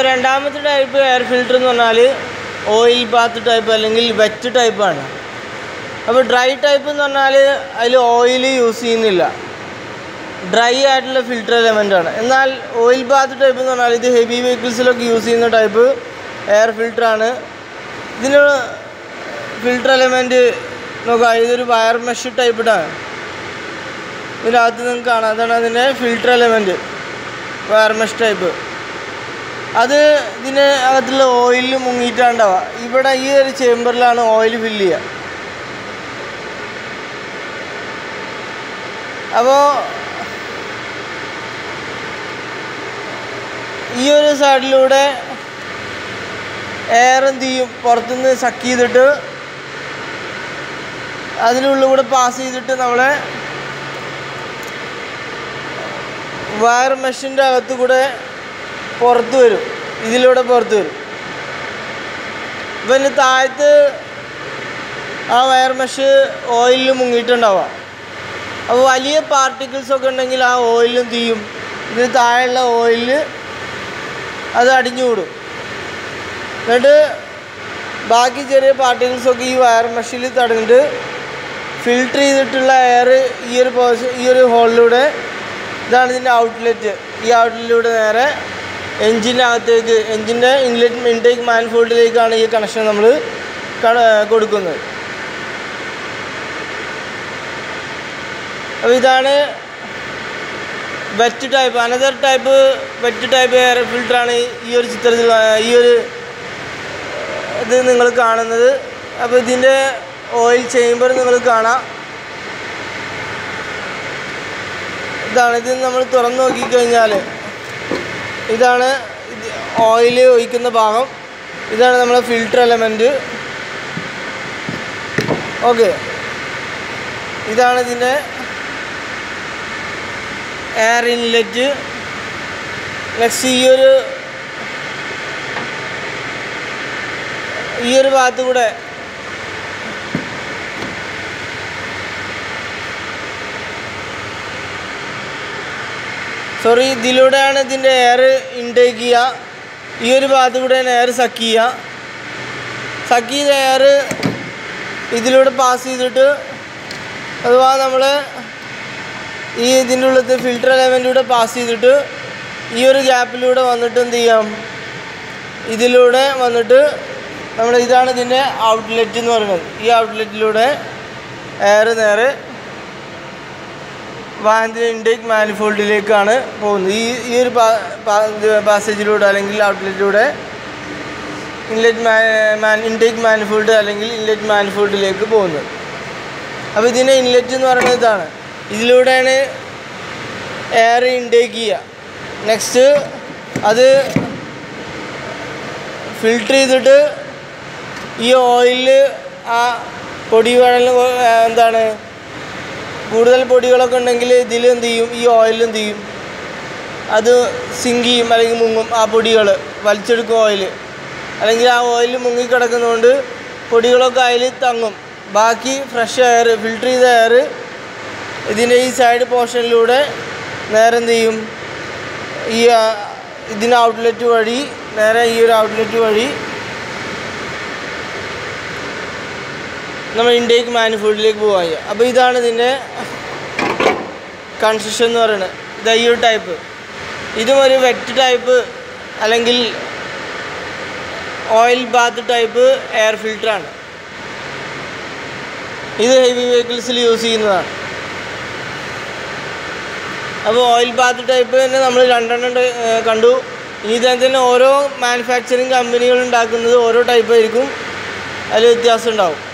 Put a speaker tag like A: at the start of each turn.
A: രണ്ടാമത്തെ type air filter എന്ന് പറഞ്ഞാൽ ഓയിൽ ബാത്ത് ടൈപ്പ് അല്ലെങ്കിൽ വെറ്റ് ടൈപ്പാണ് അപ്പോൾ ഡ്രൈ ടൈപ്പ് എന്ന് പറഞ്ഞാൽ അതിൽ ഓയിൽ യൂസ് ചെയ്യുന്നില്ല ഡ്രൈ ആയിട്ടുള്ള ഫിൽറ്റർ എലമെൻ്റ് ആണ് എന്നാൽ ഓയിൽ ബാത്ത് ടൈപ്പ് എന്ന് പറഞ്ഞാൽ ഇത് ഹെവി വെഹിക്കിൾസിലൊക്കെ യൂസ് ചെയ്യുന്ന ടൈപ്പ് എയർ ഫിൽറ്ററാണ് ഇതിന് ഫിൽറ്റർ എലമെൻറ്റ് നോക്കാം ഇതൊരു വയർ മെഷ് ടൈപ്പ് ഇട്ടാണ് ഇതിനകത്ത് നിങ്ങൾക്ക് കാണാം അതാണ് അതിൻ്റെ filter element wire mesh type അത് ഇതിന് അകത്തുള്ള ഓയിൽ മുങ്ങിയിട്ടാണ്ടാവുക ഇവിടെ ഈ ഒരു ചേമ്പറിലാണ് ഓയിൽ ഫില്ല് ചെയ്യുക അപ്പോൾ ഈ ഒരു സൈഡിലൂടെ എയർ എന്ത് ചെയ്യും പുറത്തുനിന്ന് സക്ക് ചെയ്തിട്ട് അതിനുള്ളിൽ കൂടെ പാസ് ചെയ്തിട്ട് നമ്മളെ വയർ മെഷീൻ്റെ അകത്ത് കൂടെ പുറത്ത് വരും ഇതിലൂടെ പുറത്ത് വരും ഇപ്പം താഴത്ത് ആ വയർ മെഷ് ഓയിലിൽ മുങ്ങിയിട്ടുണ്ടാവാം അപ്പോൾ വലിയ പാർട്ടിക്കിൾസ് ഒക്കെ ഉണ്ടെങ്കിൽ ആ ഓയിലും തീയും ഇതിന് താഴെയുള്ള ഓയിലിൽ അത് അടിഞ്ഞുകൂടും എന്നിട്ട് ബാക്കി ചെറിയ പാർട്ടിക്കിൾസൊക്കെ ഈ വയർ മെഷീനിൽ തടഞ്ഞിട്ട് ഫിൽട്ടർ ചെയ്തിട്ടുള്ള എയർ ഈ ഒരു പോസ് ഈ ഒരു ഹോളിലൂടെ ഇതാണ് ഇതിൻ്റെ ഔട്ട്ലെറ്റ് ഈ ഔട്ട്ലെറ്റിലൂടെ നേരെ എൻജിൻ്റെ അകത്തേക്ക് എൻജിൻ്റെ ഇൻലെറ്റ് ഇൻടേക്ക് മാൻഫോൾഡിലേക്കാണ് ഈ കണക്ഷൻ നമ്മൾ കൊടുക്കുന്നത് അപ്പോൾ ഇതാണ് wet type another type wet type air ഫിൽറ്ററാണ് ഈ ഒരു ചിത്രത്തിൽ ഈ ഒരു ഇത് നിങ്ങൾ കാണുന്നത് അപ്പോൾ ഇതിൻ്റെ ഓയിൽ ചേമ്പർ നിങ്ങൾ കാണാം ഇതാണ് ഇത് നമ്മൾ തുറന്നു നോക്കിക്കഴിഞ്ഞാൽ ഇതാണ് ഓയിൽ ഒഴിക്കുന്ന ഭാഗം ഇതാണ് നമ്മളെ ഫിൽറ്റർ എലമെൻറ്റ് ഓക്കെ ഇതാണ് ഇതിൻ്റെ എയർ ഇൻലെറ്റ് നെക്സ്റ്റ് ഈ ഒരു ഈ ഒരു ഭാഗത്ത് കൂടെ സോറി ഇതിലൂടെയാണ് ഇതിൻ്റെ എയർ ഇൻടേക്ക് ചെയ്യുക ഈ ഒരു ഭാഗത്ത് കൂടെയാണ് എയർ സക്ക് ചെയ്യുക സക്ക് ചെയ്ത എയർ ഇതിലൂടെ പാസ് ചെയ്തിട്ട് അഥവാ നമ്മൾ ഈ ഇതിൻ്റെ ഉള്ളത്തെ ഫിൽറ്റർ എലമെൻറ്റിലൂടെ പാസ് ചെയ്തിട്ട് ഈ ഒരു ഗ്യാപ്പിലൂടെ വന്നിട്ട് എന്ത് ചെയ്യാം ഇതിലൂടെ വന്നിട്ട് നമ്മൾ ഇതാണ് ഇതിൻ്റെ ഔട്ട്ലെറ്റ് എന്ന് പറയുന്നത് ഈ ഔട്ട്ലെറ്റിലൂടെ എയർ നേരെ വാഹനത്തിൻ്റെ ഇൻടേക്ക് മാനിഫോൾഡിലേക്കാണ് പോകുന്നത് ഈ ഈ ഒരു പാസേജിലൂടെ അല്ലെങ്കിൽ ഔട്ട്ലെറ്റിലൂടെ ഇൻലെറ്റ് മാൻ ഇൻടേക്ക് മാനിഫോൾഡ് അല്ലെങ്കിൽ ഇൻലെറ്റ് മാനിഫോൾഡിലേക്ക് പോകുന്നത് അപ്പോൾ ഇതിൻ്റെ ഇൻലെറ്റ് എന്ന് പറയുന്നത് ഇതാണ് ഇതിലൂടെയാണ് എയർ ഇൻടേക്ക് ചെയ്യുക നെക്സ്റ്റ് അത് ഫിൽട്ടർ ചെയ്തിട്ട് ഈ ഓയിലിൽ ആ പൊടി വെള്ളം എന്താണ് കൂടുതൽ പൊടികളൊക്കെ ഉണ്ടെങ്കിൽ ഇതിൽ എന്ത് ചെയ്യും ഈ ഓയിൽ എന്ത് ചെയ്യും അത് സിങ്ക് ചെയ്യും അല്ലെങ്കിൽ മുങ്ങും ആ പൊടികൾ വലിച്ചെടുക്കും ഓയിൽ അല്ലെങ്കിൽ ആ ഓയിൽ മുങ്ങിക്കിടക്കുന്നതുകൊണ്ട് പൊടികളൊക്കെ അതിൽ തങ്ങും ബാക്കി ഫ്രഷ് എയർ ഫിൽട്ടർ ചെയ്ത എയർ ഇതിൻ്റെ ഈ സൈഡ് പോർഷനിലൂടെ നേരെ എന്ത് ചെയ്യും ഈ ആ, ഇതിൻ്റെ ഔട്ട്ലെറ്റ് വഴി നേരെ ഈ ഒരു ഔട്ട്ലെറ്റ് വഴി നമ്മൾ ഇൻടേക്ക് മാനിഫോൾഡിലേക്ക് പോകാൻ ചെയ്യുക അപ്പോൾ ഇതാണ് ഇതിൻ്റെ കൺസ്ട്രക്ഷൻ എന്ന് പറയുന്നത് ഇതാ ഈ ഒരു ടൈപ്പ് ഇതും ഒരു വെറ്റ് ടൈപ്പ് അല്ലെങ്കിൽ ഓയിൽ ബാത്ത് ടൈപ്പ് എയർ ഫിൽറ്ററാണ് ഇത് ഹെവി വെഹിക്കിൾസിൽ യൂസ് ചെയ്യുന്നതാണ് അപ്പോൾ ഓയിൽ ബാത്ത് ടൈപ്പ് തന്നെ നമ്മൾ രണ്ടെണ്ണം ഉണ്ട്, ഏർ കണ്ടു ഇനി ഇതിനകത്ത് തന്നെ ഓരോ മാനുഫാക്ചറിങ് കമ്പനികൾ ഉണ്ടാക്കുന്നത് ഓരോ ടൈപ്പ് ആയിരിക്കും അതിൽ വ്യത്യാസം ഉണ്ടാവും